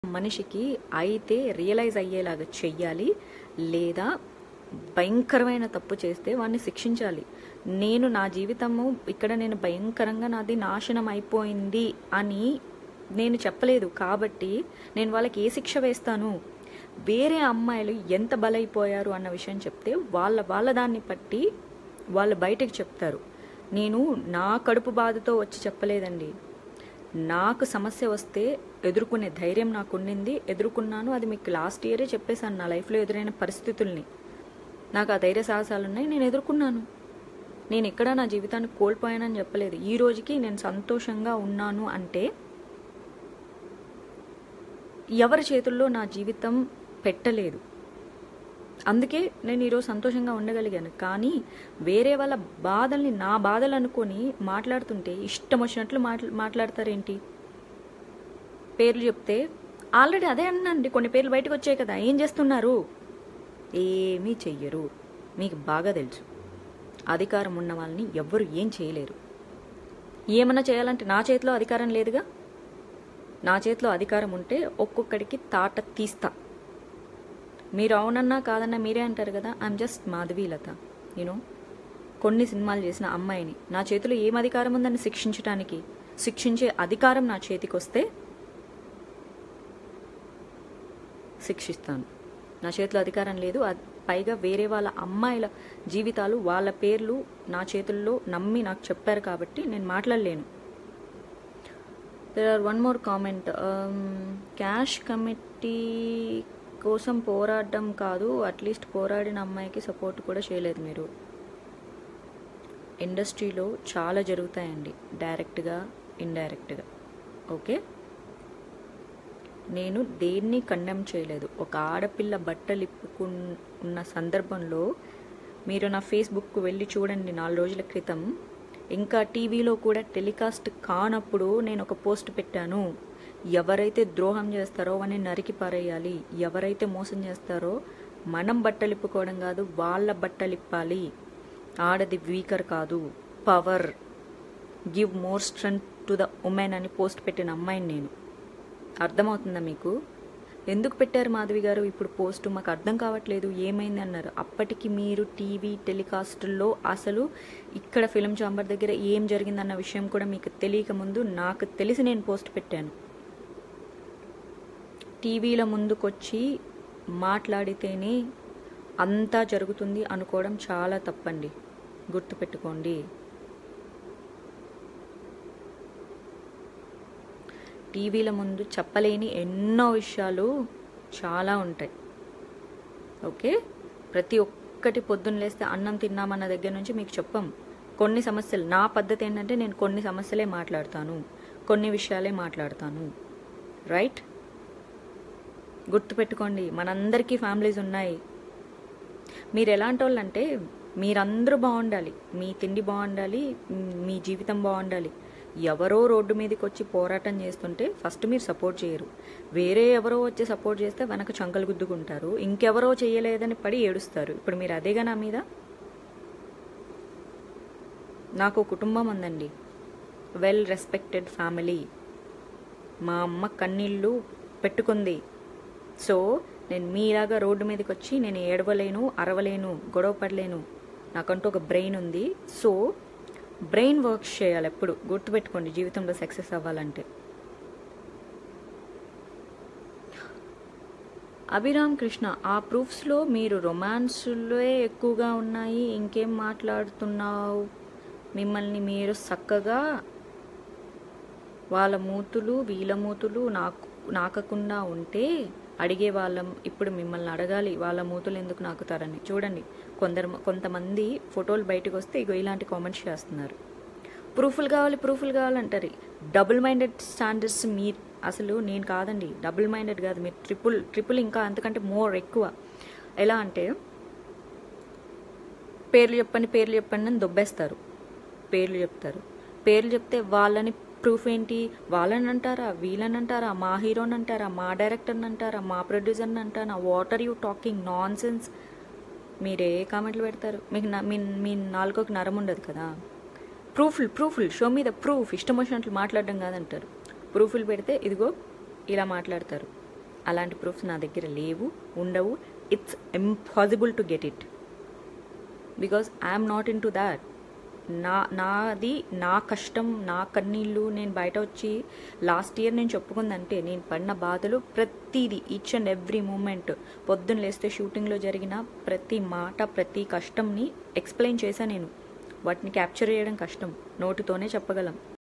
మనిషికి అయితే రియలైజ్ అయ్యేలాగా చెయ్యాలి లేదా భయంకరమైన తప్పు చేస్తే వాడిని శిక్షించాలి నేను నా జీవితము ఇక్కడ నేను భయంకరంగా నాది నాశనం అయిపోయింది అని నేను చెప్పలేదు కాబట్టి నేను వాళ్ళకి ఏ శిక్ష వేస్తాను వేరే అమ్మాయిలు ఎంత బలైపోయారు అన్న విషయం చెప్తే వాళ్ళ వాళ్ళ దాన్ని బట్టి వాళ్ళు బయటకు చెప్తారు నేను నా కడుపు బాధతో వచ్చి చెప్పలేదండి నాకు సమస్య వస్తే ఎదుర్కొనే ధైర్యం నాకు ఉండింది ఎదుర్కొన్నాను అది మీకు లాస్ట్ ఇయరే చెప్పేశాను నా లైఫ్లో ఎదురైన పరిస్థితుల్ని నాకు ఆ ధైర్య సాహసాలు ఉన్నాయి నేను ఎదుర్కొన్నాను నేను ఎక్కడ నా జీవితాన్ని కోల్పోయానని చెప్పలేదు ఈ రోజుకి నేను సంతోషంగా ఉన్నాను అంటే ఎవరి చేతుల్లో నా జీవితం పెట్టలేదు అందుకే నేను ఈరోజు సంతోషంగా ఉండగలిగాను కానీ వేరే వాళ్ళ బాధల్ని నా బాధలు అనుకొని మాట్లాడుతుంటే ఇష్టం వచ్చినట్లు మాట్లా మాట్లాడతారేంటి పేర్లు చెప్తే ఆల్రెడీ అదే అన్నానండి కొన్ని పేర్లు బయటకు వచ్చాయి కదా ఏం చేస్తున్నారు ఏమీ చెయ్యరు మీకు బాగా తెలుసు అధికారం ఉన్న వాళ్ళని ఎవ్వరు ఏం చేయలేరు ఏమన్నా చేయాలంటే నా చేతిలో అధికారం లేదుగా నా చేతిలో అధికారం ఉంటే ఒక్కొక్కడికి తాట తీస్తా మీరు అవునన్నా కాదన్నా మీరే అంటారు కదా ఐఎమ్ జస్ట్ మాధవీలత యూనో కొన్ని సినిమాలు చేసిన అమ్మాయిని నా చేతిలో ఏం అధికారం ఉందని శిక్షించడానికి శిక్షించే అధికారం నా చేతికి వస్తే శిక్షిస్తాను నా చేతిలో అధికారం లేదు అద్- పైగా వేరే వాళ్ళ అమ్మాయిల జీవితాలు వాళ్ళ పేర్లు నా చేతుల్లో నమ్మి నాకు చెప్పారు కాబట్టి నేను మాట్లాడలేను there are one more comment cash committee కోసం పోరాడడం కాదు అట్లీస్ట్ పోరాడిన అమ్మాయికి సపోర్ట్ కూడా చేయలేదు మీరు ఇండస్ట్రీలో చాలా జరుగుతాయండి డైరెక్ట్గా ఇండైరెక్ట్గా ఓకే నేను దేన్ని కండెమ్ చేయలేదు ఒక ఆడపిల్ల బట్టలు ఇప్పుకున్న సందర్భంలో మీరు నా ఫేస్బుక్కు వెళ్ళి చూడండి నాలుగు రోజుల క్రితం ఇంకా టీవీలో కూడా టెలికాస్ట్ కానప్పుడు నేను ఒక పోస్ట్ పెట్టాను ఎవరైతే ద్రోహం చేస్తారో వాడిని నరికి పారేయాలి ఎవరైతే మోసం చేస్తారో మనం బట్టలు ఇప్పుకోవడం కాదు వాళ్ళ బట్టలు ఇప్పాలి ఆడది వీకర్ కాదు power give more strength to the women అని పోస్ట్ పెట్టిన అమ్మాయిని నేను అర్థమవుతుందా మీకు ఎందుకు పెట్టారు మాధవి గారు ఇప్పుడు పోస్ట్ మాకు అర్థం కావట్లేదు ఏమైంది అన్నారు అప్పటికి మీరు టీవీ టెలికాస్టుల్లో అసలు ఇక్కడ ఫిలిం చాంబర్ దగ్గర ఏం జరిగిందన్న విషయం కూడా మీకు తెలియక ముందు నాకు తెలిసి నేను పోస్ట్ పెట్టాను టీవీల ముందుకొచ్చి మాట్లాడితేనే అంతా జరుగుతుంది అనుకోవడం చాలా తప్పండి గుర్తుపెట్టుకోండి టీవీల ముందు చెప్పలేని ఎన్నో విషయాలు చాలా ఉంటాయి ఓకే ప్రతి ఒక్కటి పొద్దున్న లేస్తే అన్నం తిన్నామన్న దగ్గర నుంచి మీకు చెప్పం కొన్ని సమస్యలు నా పద్ధతి ఏంటంటే నేను కొన్ని సమస్యలే మాట్లాడతాను కొన్ని విషయాలే మాట్లాడతాను రైట్ గుర్తుపెట్టుకోండి మనందరికీ ఫ్యామిలీస్ ఉన్నాయి మీరు ఎలాంటి వాళ్ళు అంటే మీరందరూ బాగుండాలి మీ తిండి బాగుండాలి మీ జీవితం బాగుండాలి ఎవరో రోడ్డు మీదకి వచ్చి పోరాటం చేస్తుంటే ఫస్ట్ మీరు సపోర్ట్ చేయరు వేరే ఎవరో వచ్చి సపోర్ట్ చేస్తే వెనక చంకలు గుద్దుకుంటారు ఇంకెవరో చేయలేదని పడి ఏడుస్తారు ఇప్పుడు మీరు అదేగా నా మీద నాకు కుటుంబం ఉందండి వెల్ రెస్పెక్టెడ్ ఫ్యామిలీ మా అమ్మ కన్నీళ్ళు పెట్టుకుంది సో నేను మీలాగా రోడ్డు మీదకి వచ్చి నేను ఏడవలేను అరవలేను గొడవ పడలేను నాకంటూ ఒక బ్రెయిన్ ఉంది సో బ్రెయిన్ వర్క్స్ చేయాలి ఎప్పుడు గుర్తుపెట్టుకోండి జీవితంలో సక్సెస్ అవ్వాలంటే అభిరామ్ కృష్ణ ఆ ప్రూఫ్స్లో మీరు రొమాన్స్లే ఎక్కువగా ఉన్నాయి ఇంకేం మాట్లాడుతున్నావు మిమ్మల్ని మీరు చక్కగా వాళ్ళ మూతులు వీళ్ళ మూతులు నాకు నాకకుండా ఉంటే అడిగే వాళ్ళం ఇప్పుడు మిమ్మల్ని అడగాలి వాళ్ళ మూతులు ఎందుకు నాకుతారని చూడండి కొందరు కొంతమంది ఫోటోలు బయటకు వస్తే ఇగో ఇలాంటి కామెంట్స్ చేస్తున్నారు ప్రూఫ్లు కావాలి ప్రూఫ్లు కావాలంటారు డబుల్ మైండెడ్ స్టాండర్డ్స్ మీ అసలు నేను కాదండి డబుల్ మైండెడ్ కాదు మీరు ట్రిపుల్ ట్రిపుల్ ఇంకా అంతకంటే మోర్ ఎక్కువ ఎలా అంటే పేర్లు చెప్పండి పేర్లు చెప్పండి అని దొబ్బేస్తారు పేర్లు చెప్తారు పేర్లు చెప్తే వాళ్ళని ప్రూఫ్ ఏంటి వాళ్ళని అంటారా వీళ్ళని అంటారా మా హీరోని అంటారా మా డైరెక్టర్ని అంటారా మా ప్రొడ్యూసర్ని అంటారా what are you talking nonsense మీరు ఏ కామెంట్లు పెడతారు మీకు నా- మీ మీ నాలుగోకి నరం ఉండదు కదా ప్రూఫ్లు ప్రూఫ్లు షో మీద ప్రూఫ్ ఇష్టం వచ్చినట్లు మాట్లాడడం కాదంటారు ప్రూఫ్లు పెడితే ఇదిగో ఇలా మాట్లాడతారు అలాంటి ప్రూఫ్స్ నా దగ్గర లేవు ఉండవు it's impossible to get it because I'm not into that నా నాది నా కష్టం నా కన్నీళ్ళు నేను బయట వచ్చి లాస్ట్ ఇయర్ నేను చెప్పుకుందంటే నేను పడిన బాధలు ప్రతిదీ ఈచ్ అండ్ ఎవ్రీ మూమెంట్ పొద్దున్న లేస్తే షూటింగ్లో జరిగిన ప్రతి మాట ప్రతి కష్టంని ఎక్స్ప్లెయిన్ చేశాను నేను వాటిని క్యాప్చర్ చేయడం కష్టం నోటితోనే చెప్పగలం